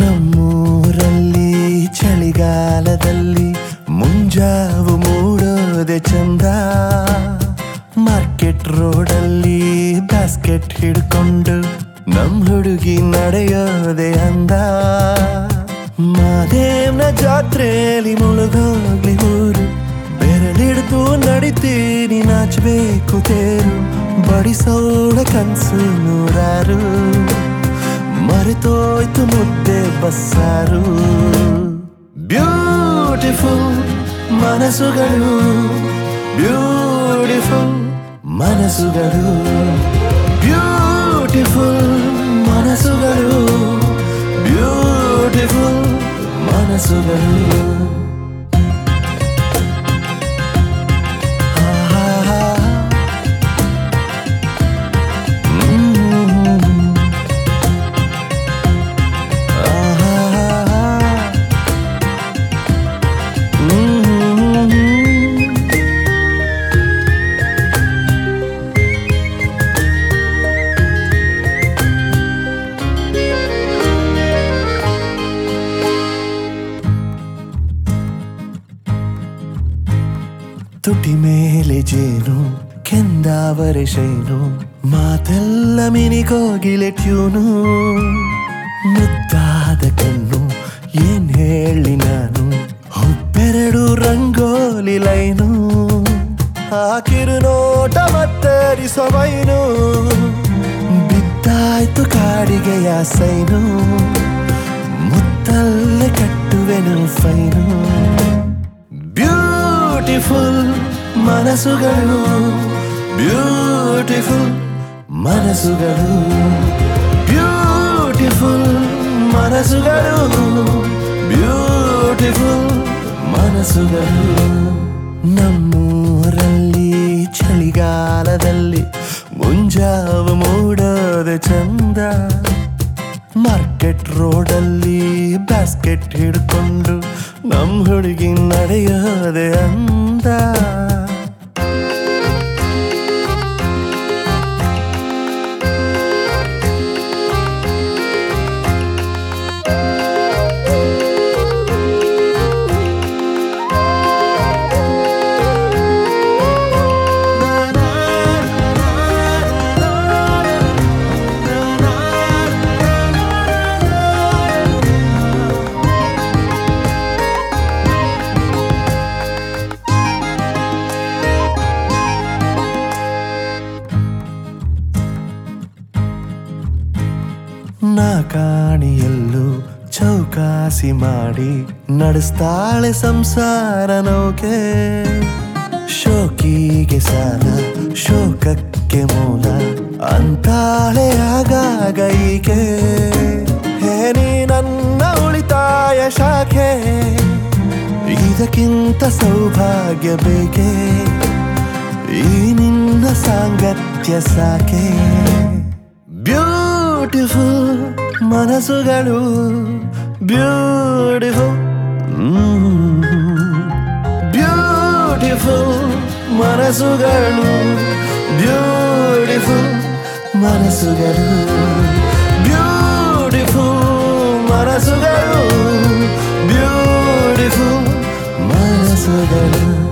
ನಮ್ಮೂರಲ್ಲಿ ಚಳಿಗಾಲದಲ್ಲಿ ಮುಂಜಾವು ಮೂಡೋದೆ ಚಂದ ಮಾರ್ಕೆಟ್ ರೋಡಲ್ಲಿ ಬ್ಯಾಸ್ಕೆಟ್ ಹಿಡ್ಕೊಂಡು ನಮ್ ಹುಡುಗಿ ನಡೆಯೋದೆ ಅಂದ ಮಾದೇವ್ನ ಜಾತ್ರೆಯಲ್ಲಿ ಮುಳುಗೋಗ್ಲಿ ಊರು ಬೆರಳಿಡ್ದು ನಡಿತೀನಿ ನಾಚಬೇಕು ತೇರು ಬಡಿಸೋಳ ಕನ್ಸು ನೂರಾರು ಮರೆತೋಯ್ತು ಮುದ್ದೆ ಬಸ್ಸಾರು ಬ್ಯೂಟಿಫುಲ್ ಮನಸ್ಸುಗಳು ಬ್ಯೂಟಿಫುಲ್ ಮನಸ್ಸುಗಳು ಬ್ಯೂಟಿಫುಲ್ ಮನಸ್ಸುಗಳು ಬ್ಯೂಟಿಫುಲ್ ಮನಸ್ಸುಗಳು ಆಹಾ. ಹ್ಮ್. ಆಹಾ. ಹ್ಮ್. ತುಟಿ ಮೇಲೆ ಜೇನು ಕೆಂದಾವರೆ ಶೈನು ಮಾತೆಲ್ಲ ಮಿನಿಗೋಗಿಲೆ ಟ್ಯೂನು ಮುದ್ದಾದ ಕಣ್ಣು ಏನ್ ಹೇಳಿ ನಾನು ಹುಬ್ಬೆರಡು ರಂಗೋಲಿ ಲೈನು ಹಾಕಿರು ನೋಟ ಮತ್ತರಿಸೋ ಬೈನು ಬಿದ್ದಾಯ್ತು ಕಾಡಿಗೆಯ ಸೈನು ಮುತ್ತಲ್ಲೇ ಕಟ್ಟುವೆನು ಫೈನು ಬ್ಯೂಟಿಫುಲ್ ಮನಸ್ಸುಗಳು ಬ್ಯೂಟಿಫುಲ್ ಮನಸ್ಸುಗಳು ಬ್ಯೂಟಿಫುಲ್ ಮನಸ್ಸುಗಳು ಬ್ಯೂಟಿಫುಲ್ ಮನಸ್ಸುಗಳು ನಮ್ಮೂರಲ್ಲಿ ಚಳಿಗಾಲದಲ್ಲಿ ಮುಂಜಾವು ಮೂಡೋದೆ ಚಂದ ಮಾರ್ಕೆಟ್ ರೋಡಲ್ಲಿ ಬ್ಯಾಸ್ಕೆಟ್ ಹಿಡ್ಕೊಂಡು ನಮ್ ಹುಡುಗಿ ನಡೆಯೋದೆ ಅಂದ ನಾ ಕಾಣಿಯಲ್ಲೂ ಚೌಕಾಸಿ ಮಾಡಿ ನಡೆಸ್ತಾಳೆ ಸಂಸಾರ ನೌಕೆ ಶೋಕಿಗೆ ಸಾಲ ಶೋಕಕ್ಕೆ ಮೂಲ ಅಂತಾಳೆ ಆಗಾಗ ಈಕೆ ಹೇ ನೀ ನನ್ನ ಉಳಿತಾಯ ಶಾಖೆ ಇದಕ್ಕಿಂತ ಸೌಭಾಗ್ಯ ಬೇಕೆ ಈ ನಿನ್ನ ಸಾಂಗತ್ಯ ಸಾಕೆ ಬ್ಯೂಟಿಫುಲ್ ಮನಸ್ಸುಗಳು ಬ್ಯೂಟಿಫುಲ್ ಬ್ಯೂಟಿಫುಲ್ ಮನಸ್ಸುಗಳು ಬ್ಯೂಟಿಫುಲ್ ಮನಸ್ಸುಗಳು ಬ್ಯೂಟಿಫುಲ್ ಮನಸ್ಸುಗಳು ಬ್ಯೂಟಿಫುಲ್ ಮನಸ್ಸುಗಳು